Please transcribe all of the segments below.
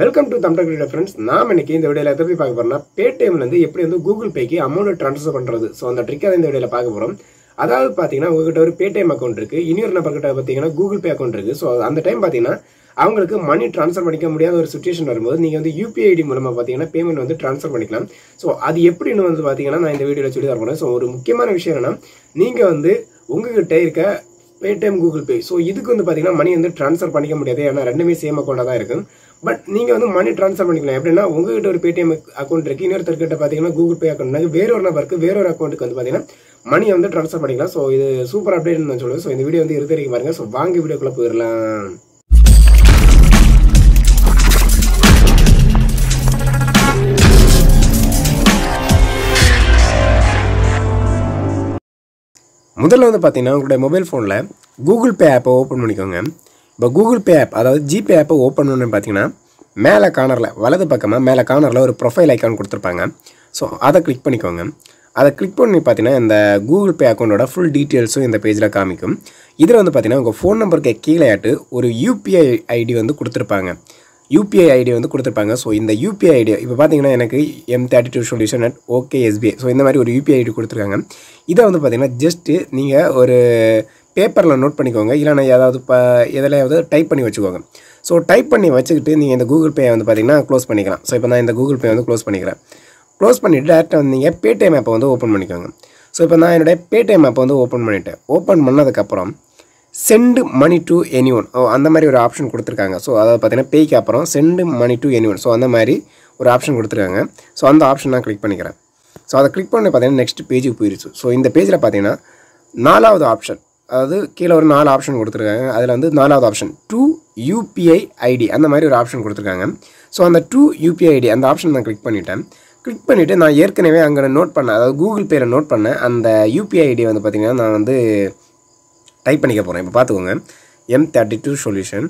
welcome to Tamil creator friends நாம் இன்னைக்கு இந்த வீடியோவில் எதை பற்றி பார்க்க போறோம்னா பேடிஎம்ல இருந்து எப்படி வந்து கூகுள் பேக்கு அமௌண்ட் ட்ரான்ஸ்ஃபர் பண்ணுறது ஸோ அந்த ட்ரிக்கை தான் இந்த வீடியோவில் பார்க்க போகிறோம் அதாவது பார்த்தீங்கன்னா உங்ககிட்ட ஒரு பேடிஎம் அக்கௌண்ட் இருக்கு இன்னொரு நபர் கிட்ட பார்த்தீங்கன்னா கூகுள் பே அக்கௌண்ட் இருக்கு ஸோ அந்த டைம் பார்த்தீங்கன்னா அவங்களுக்கு மணி ட்ரான்ஸ்ஃபர் பண்ணிக்க முடியாத ஒரு சுச்சுவேஷன் வரும்போது நீங்கள் வந்து யூபிஐ ஐடி மூலமாக பார்த்தீங்கன்னா பேமெண்ட் வந்து ட்ரான்ஸ்ஃபர் பண்ணிக்கலாம் ஸோ அது எப்படின்னு வந்து பார்த்தீங்கன்னா நான் இந்த வீடியோவில் சொல்லி தரப்போறேன் ஸோ ஒரு முக்கியமான விஷயம் என்னன்னா நீங்கள் வந்து உங்ககிட்ட இருக்க பேடிஎம் கூகுள் பே ஸோ இதுக்கு வந்து பார்த்தீங்கன்னா மணி வந்து ட்ரான்ஸ்ஃபர் பண்ணிக்க முடியாது ஏன்னா ரெண்டுமே சேம் அக்கௌண்ட்டாக தான் இருக்கும் பட் நீங்கள் வந்து மணி ட்ரான்ஸ்ஃபர் பண்ணிக்கலாம் எப்படின்னா உங்ககிட்ட ஒரு பேடிஎம் அக்கௌண்ட் இருக்கு இன்னொருத்தர்கிட்ட பார்த்தீங்கன்னா கூகுள் பே அக்கௌண்ட் வேற ஒரு நபருக்கு வேற ஒரு அக்கௌண்ட்டுக்கு வந்து பார்த்தீங்கன்னா மணியை வந்து ட்ரான்ஸ்ஃபர் பண்ணிக்கலாம் ஸோ இது சூப்பர் அப்டேட் நான் சொல்லுவேன் ஸோ இந்த வீடியோ வந்து இறுதி வரைக்கும் பாருங்க ஸோ வாங்க வீடியோக்குள்ள போயிடலாம் முதல்ல வந்து பார்த்தீங்கன்னா உங்களுடைய மொபைல் ஃபோனில் கூகுள் பே ஆப்பை ஓப்பன் பண்ணிக்கோங்க இப்போ கூகுள் பே ஆப் அதாவது ஜிபே ஆப்பை ஓப்பன் பண்ணு பார்த்தீங்கன்னா மேலே கார்னரில் வலது பக்கமாக மேலே கார்னரில் ஒரு ப்ரொஃபைல் ஐக்கான் கொடுத்துருப்பாங்க ஸோ அதை கிளிக் பண்ணிக்கோங்க அதை கிளிக் பண்ணி பார்த்தீங்கன்னா இந்த கூகுள் பே அக்கௌண்ட்டோட ஃபுல் டீட்டெயில்ஸும் இந்த பேஜில் காமிக்கும் இதில் வந்து பார்த்தீங்கன்னா உங்கள் ஃபோன் நம்பருக்கு கீழே ஆட்டு ஒரு யூபிஐ ஐடி வந்து கொடுத்துருப்பாங்க யூபிஐ ஐடி வந்து கொடுத்துருப்பாங்க ஸோ இந்த யூபிஐ ஐடி இப்போ பார்த்தீங்கன்னா எனக்கு M thirty two solution at okay SBI so இந்த மாதிரி ஒரு யூபிஐ ஐடி கொடுத்துருக்காங்க இதை வந்து பார்த்தீங்கன்னா ஜஸ்ட்டு நீங்கள் ஒரு பேப்பரில் நோட் பண்ணிக்கோங்க இல்லைனா ஏதாவது இப்போ எதிலையாவது டைப் பண்ணி வச்சுக்கோங்க ஸோ டைப் பண்ணி வச்சுக்கிட்டு நீங்கள் இந்த கூகுள் பே வந்து பார்த்தீங்கன்னா க்ளோஸ் பண்ணிக்கலாம் ஸோ இப்போ நான் இந்த கூகுள் பே வந்து க்ளோஸ் பண்ணிக்கிறேன் க்ளோஸ் பண்ணிவிட்டு டேரெக்டாக வந்து நீங்கள் பேடிஎம் ஆப்பை வந்து ஓப்பன் பண்ணிக்கோங்க ஸோ இப்போ நான் என்னுடைய பேடிஎம் ஆப்பை வந்து ஓப்பன் பண்ணிவிட்டேன் ஓப்பன் பண்ணதுக்கப்புறம் send money to any one ஓ அந்த மாதிரி ஒரு ஆப்ஷன் கொடுத்துருக்காங்க ஸோ அதாவது பார்த்தீங்கன்னா பேய்க்கு அப்புறம் send money to any one so அந்த மாதிரி ஒரு ஆப்ஷன் கொடுத்துருக்காங்க ஸோ அந்த ஆப்ஷன் நான் கிளிக் பண்ணிக்கிறேன் ஸோ அதை கிளிக் பண்ணி பார்த்தீங்கன்னா நெக்ஸ்ட் பேஜுக்கு போயிருச்சு ஸோ இந்த பேஜில் பார்த்தீங்கன்னா நாலாவது ஆப்ஷன் அதாவது கீழே ஒரு நாலு ஆப்ஷன் கொடுத்துருக்காங்க அதில் வந்து நாலாவது ஆப்ஷன் டூ யூபிஐ ஐடி அந்த மாதிரி ஒரு ஆப்ஷன் கொடுத்துருக்காங்க ஸோ அந்த டூ யூபிஐ ஐடி அந்த ஆப்ஷன் நான் கிளிக் பண்ணிட்டேன் கிளிக் பண்ணிவிட்டு நான் ஏற்கனவே அங்கே நோட் பண்ணேன் அதாவது கூகுள் பேயில் நோட் பண்ணேன் அந்த யூபிஐ ஐடி வந்து பார்த்திங்கன்னா நான் வந்து டைப் பண்ணிக்க போகிறேன் இப்போ பார்த்துக்கோங்க M thirty two solution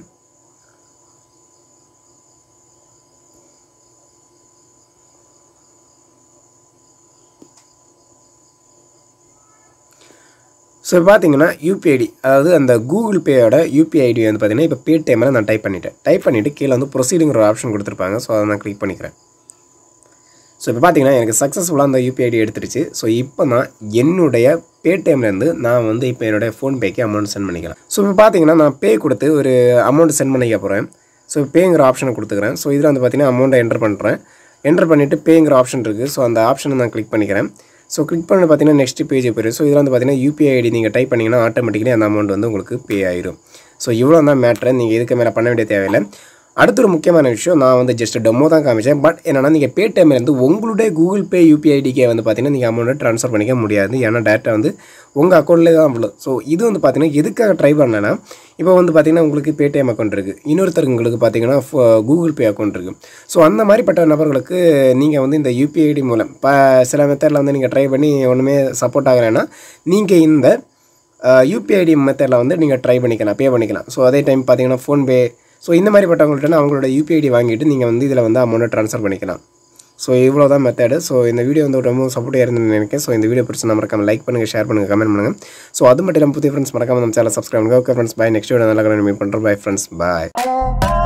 so இப்போ பார்த்தீங்கன்னா யூபிஐடி அதாவது அந்த கூகுள் பேயோட யூபிஐ ஐடி வந்து பார்த்தீங்கன்னா இப்போ பேடிஎம்மில் நான் டைப் பண்ணிட்டேன் டைப் பண்ணிவிட்டு கீழே வந்து ப்ரொசீடிங்கிற ஒரு ஆப்ஷன் கொடுத்துருப்பாங்க ஸோ அதை நான் கிளிக் பண்ணிக்கிறேன் ஸோ இப்போ பார்த்தீங்கன்னா எனக்கு சக்ஸஸ்ஃபுல்லாக அந்த யூபிஐ ஐடி எடுத்துருச்சு ஸோ இப்போ நான் என்னுடைய பேடிஎம்லேருந்து நான் வந்து இப்போ என்னுடைய ஃபோன்பேக்கு அமௌண்ட் சென்ட் பண்ணிக்கலாம் ஸோ இப்போ பார்த்தீங்கன்னா நான் பே கொடுத்து ஒரு அமௌண்ட் சென்ட் பண்ணிக்க போகிறேன் ஸோ பேங்கிற ஆப்ஷனை கொடுத்துக்கிறேன் ஸோ இதில் வந்து பார்த்தீங்கன்னா அமௌண்ட்டை என்டர் பண்ணுறேன் என்டர் பண்ணிவிட்டு பேங்கிற ஆப்ஷன் இருக்குது ஸோ அந்த ஆப்ஷனை நான் கிளிக் பண்ணிக்கிறேன் ஸோ கிளிக் பண்ணி பார்த்தீங்கன்னா நெக்ஸ்ட் பேஜ் போயிடும் ஸோ இதில் வந்து பார்த்தீங்கன்னா யூபிஐ ஐடி நீங்கள் டைப் பண்ணிங்கன்னா ஆட்டோமேட்டிக்கலி அந்த அமௌண்ட் வந்து உங்களுக்கு பே ஆயிரும் ஸோ இவ்வளோ தான் மேட்ரு நீங்கள் இதுக்கு மேலே பண்ண வேண்டிய தேவையில்லை அடுத்த ஒரு முக்கியமான விஷயம் நான் வந்து ஜஸ்ட் டெமோ தான் காமிச்சேன் பட் என்னன்னா நீங்கள் பேடிஎம்லேருந்து உங்களுடைய கூகுள் பே யூபிஐ ஐடிக்கே வந்து பார்த்தீங்கன்னா நீங்கள் அமௌண்ட்டை ட்ரான்ஸ்ஃபர் பண்ணிக்க முடியாது ஏன்னா டேரெக்டாக வந்து உங்கள் அக்கௌண்ட்லேயே தான் விழும் ஸோ இது வந்து பார்த்தீங்கன்னா எதுக்காக ட்ரை பண்ணேன்னா இப்போ வந்து பார்த்தீங்கன்னா உங்களுக்கு பேடிஎம் அக்கௌண்ட் இருக்குது இன்னொருத்தருக்கு உங்களுக்கு பார்த்தீங்கன்னா கூகுள் பே அக்கௌண்ட் இருக்குது ஸோ அந்த மாதிரிப்பட்ட நபர்களுக்கு நீங்கள் வந்து இந்த யூபிஐ ஐடி மூலம் இப்போ சில மெத்தடில் வந்து நீங்கள் ட்ரை பண்ணி ஒன்றுமே சப்போர்ட் ஆகலைன்னா நீங்கள் இந்த யூபிஐடி மெத்தடில் வந்து நீங்கள் ட்ரை பண்ணிக்கலாம் பே பண்ணிக்கலாம் ஸோ அதே டைம் பார்த்தீங்கன்னா ஃபோன்பே ஸோ இந்த மாதிரிப்பட்டவங்கள்ட்ட அவங்களோட யூபிஐடி வாங்கிட்டு நீங்கள் வந்து இதில் வந்து அமௌண்ட்டை ட்ரான்ஸ்ஃபர் பண்ணிக்கலாம் ஸோ இவ்வளோ தான் மெத்தடு ஸோ இந்த வீடியோ வந்து ரொம்ப சப்போர்ட்டாக இருந்துன்னு நினைக்கிறேன் ஸோ இந்த வீடியோ பிடிச்சி மறக்காம லைக் பண்ணுங்கள் ஷேர் பண்ணுங்கள் கமெண்ட் பண்ணுங்கள் ஸோ அது மட்டும் இல்லாமல் புதிய ஃப்ரெண்ட்ஸ் மறக்காம நம்ம சேனல் சப்ஸ்கிரைப் பண்ணுங்கள் okay friends bye next video நல்லா மீட் பண்ணுறோம் பை ஃப்ரெண்ட்ஸ் பாய்